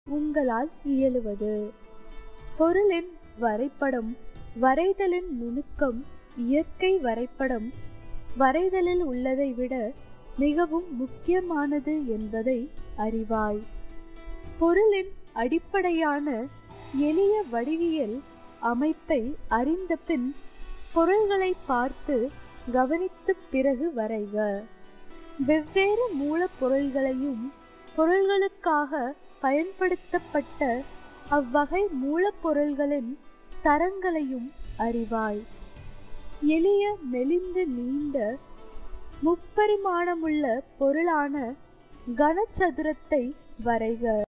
உங்களால் இயலுவது பொருளின் வரைபடம் வரைதலின் நுணுக்கம் இயற்கை வரைபடம் வரைதலில் உள்ளதை விட மிகவும் முக்கியமானது என்பதை அறிவாய் பொருளின் அடிப்படையான எளிய வடிவியல் அமைப்பை அறிந்த பின் பொருள்களை பார்த்து கவனித்து பிறகு வரைக வெவ்வேறு மூலப்பொருள்களையும் பொருள்களுக்காக பயன்படுத்தப்பட்ட அவ்வகை மூலப்பொருள்களின் தரங்களையும் அறிவாய் எளிய மெலிந்து நீண்ட முப்பரிமாணமுள்ள பொருளான கனசதுரத்தை வரைக